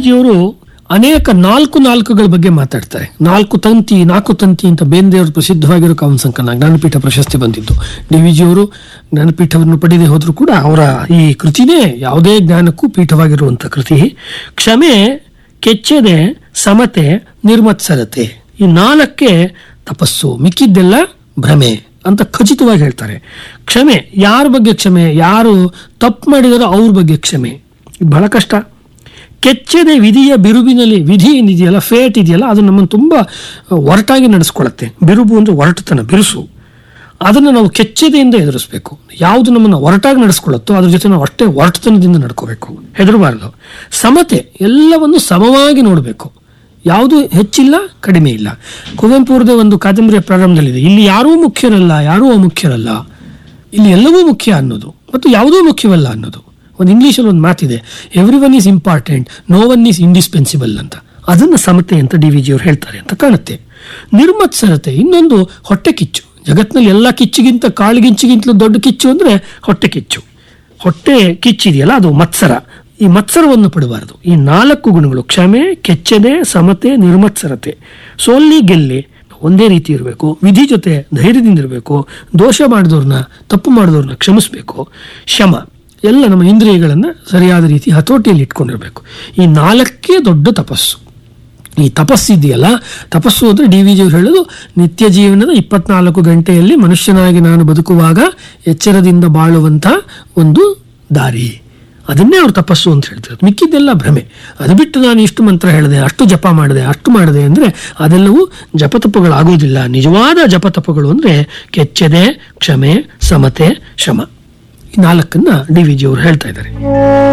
ಜಿಯವರು ಅನೇಕ ನಾಲ್ಕು ನಾಲ್ಕುಗಳ ಬಗ್ಗೆ ಮಾತಾಡ್ತಾರೆ ನಾಲ್ಕು ತಂತಿ ನಾಲ್ಕು ತಂತಿ ಅಂತ ಬೇಂದ್ರೆಯವರು ಪ್ರಸಿದ್ಧವಾಗಿರೋ ಕಾವನ ಸಂಕಲನ ಜ್ಞಾನಪೀಠ ಪ್ರಶಸ್ತಿ ಬಂದಿದ್ದು ಡಿ ವಿ ಜಿಯವರು ಜ್ಞಾನಪೀಠವನ್ನು ಪಡೆದೇ ಹೋದರೂ ಕೂಡ ಅವರ ಈ ಕೃತಿನೇ ಯಾವುದೇ ಜ್ಞಾನಕ್ಕೂ ಪೀಠವಾಗಿರುವಂಥ ಕೃತಿ ಕ್ಷಮೆ ಕೆಚ್ಚದೆ ಸಮತೆ ನಿರ್ಮತ್ಸರತೆ ಈ ನಾಲ್ಕೇ ತಪಸ್ಸು ಮಿಕ್ಕಿದ್ದೆಲ್ಲ ಭ್ರಮೆ ಅಂತ ಖಚಿತವಾಗಿ ಹೇಳ್ತಾರೆ ಕ್ಷಮೆ ಯಾರ ಬಗ್ಗೆ ಕ್ಷಮೆ ಯಾರು ತಪ್ಪು ಮಾಡಿದಾರೋ ಅವ್ರ ಬಗ್ಗೆ ಕ್ಷಮೆ ಇದು ಬಹಳ ಕಷ್ಟ ಕೆಚ್ಚದೆ ವಿಧಿಯ ಬಿರುಬಿನಲ್ಲಿ ವಿಧಿ ಏನಿದೆಯಲ್ಲ ಫೇಟ್ ಇದೆಯಲ್ಲ ಅದು ನಮ್ಮನ್ನು ತುಂಬ ಒರಟಾಗಿ ನಡೆಸ್ಕೊಳ್ಳುತ್ತೆ ಬಿರುಬು ಅಂದರೆ ಒರಟುತನ ಬಿರುಸು ಅದನ್ನು ನಾವು ಕೆಚ್ಚದೆಯಿಂದ ಎದುರಿಸಬೇಕು ಯಾವುದು ನಮ್ಮನ್ನು ಒರಟಾಗಿ ನಡೆಸ್ಕೊಳ್ಳುತ್ತೋ ಅದ್ರ ಜೊತೆ ನಾವು ಅಷ್ಟೇ ಒರಟುತನದಿಂದ ನಡ್ಕೋಬೇಕು ಹೆದರಬಾರ್ದು ಸಮತೆ ಎಲ್ಲವನ್ನು ಸಮವಾಗಿ ನೋಡಬೇಕು ಯಾವುದು ಹೆಚ್ಚಿಲ್ಲ ಕಡಿಮೆ ಇಲ್ಲ ಕುವೆಂಪು ಅವ್ರದ್ದೇ ಒಂದು ಕಾದಂಬರಿಯ ಪ್ರಾರಂಭದಲ್ಲಿದೆ ಇಲ್ಲಿ ಯಾರೂ ಮುಖ್ಯರಲ್ಲ ಯಾರೂ ಅಮುಖ್ಯರಲ್ಲ ಇಲ್ಲಿ ಎಲ್ಲವೂ ಮುಖ್ಯ ಅನ್ನೋದು ಮತ್ತು ಯಾವುದೂ ಮುಖ್ಯವಲ್ಲ ಅನ್ನೋದು ಒಂದು ಇಂಗ್ಲೀಷಲ್ಲಿ ಒಂದು ಮಾತಿದೆ every one is important no one is indispensable ಅಂತ ಅದನ್ನು ಸಮತೆ ಅಂತ ಡಿ ವಿ ಜಿಯವರು ಹೇಳ್ತಾರೆ ಅಂತ ಕಾಣುತ್ತೆ ನಿರ್ಮತ್ಸರತೆ ಇನ್ನೊಂದು ಹೊಟ್ಟೆ ಕಿಚ್ಚು ಜಗತ್ತಿನಲ್ಲಿ ಎಲ್ಲ ಕಿಚ್ಚಿಗಿಂತ ಕಾಳಿಗಿಂಚಿಗಿಂತಲೂ ದೊಡ್ಡ ಕಿಚ್ಚು ಅಂದರೆ ಹೊಟ್ಟೆ ಕಿಚ್ಚು ಹೊಟ್ಟೆ ಕಿಚ್ಚಿದೆಯಲ್ಲ ಅದು ಮತ್ಸರ ಈ ಮತ್ಸರವನ್ನು ಪಡಬಾರದು ಈ ನಾಲ್ಕು ಗುಣಗಳು ಕ್ಷಮೆ ಕೆಚ್ಚದೆ ಸಮತೆ ನಿರ್ಮತ್ಸರತೆ ಸೋಲ್ಲಿ ಗೆಲ್ಲಿ ಒಂದೇ ರೀತಿ ಇರಬೇಕು ವಿಧಿ ಜೊತೆ ಧೈರ್ಯದಿಂದ ಇರಬೇಕು ದೋಷ ಮಾಡಿದವ್ರನ್ನ ತಪ್ಪು ಮಾಡಿದವ್ರನ್ನ ಕ್ಷಮಿಸಬೇಕು ಶಮ ಎಲ್ಲ ನಮ್ಮ ಇಂದ್ರಿಯಗಳನ್ನು ಸರಿಯಾದ ರೀತಿ ಹತೋಟಿಯಲ್ಲಿ ಇಟ್ಕೊಂಡಿರಬೇಕು ಈ ನಾಲ್ಕೇ ದೊಡ್ಡ ತಪಸ್ಸು ಈ ತಪಸ್ಸಿದೆಯಲ್ಲ ತಪಸ್ಸು ಅಂದರೆ ಡಿ ವಿ ಜಿಯವರು ಹೇಳೋದು ನಿತ್ಯ ಜೀವನದ ಇಪ್ಪತ್ನಾಲ್ಕು ಗಂಟೆಯಲ್ಲಿ ಮನುಷ್ಯನಾಗಿ ನಾನು ಬದುಕುವಾಗ ಎಚ್ಚರದಿಂದ ಬಾಳುವಂಥ ಒಂದು ದಾರಿ ಅದನ್ನೇ ಅವ್ರು ತಪಸ್ಸು ಅಂತ ಹೇಳ್ತಾರೆ ಮಿಕ್ಕಿದ್ದೆಲ್ಲ ಭ್ರಮೆ ಅದು ಬಿಟ್ಟು ನಾನು ಇಷ್ಟು ಮಂತ್ರ ಹೇಳಿದೆ ಅಷ್ಟು ಜಪ ಮಾಡಿದೆ ಅಷ್ಟು ಮಾಡಿದೆ ಅಂದರೆ ಅದೆಲ್ಲವೂ ಜಪತಪಗಳಾಗೋದಿಲ್ಲ ನಿಜವಾದ ಜಪತಪಗಳು ಅಂದರೆ ಕೆಚ್ಚದೆ ಕ್ಷಮೆ ಸಮತೆ ಶಮ ಈ ನಾಲ್ಕನ್ನ ಡಿ ವಿ ಜಿಯವರು ಹೇಳ್ತಾ ಇದ್ದಾರೆ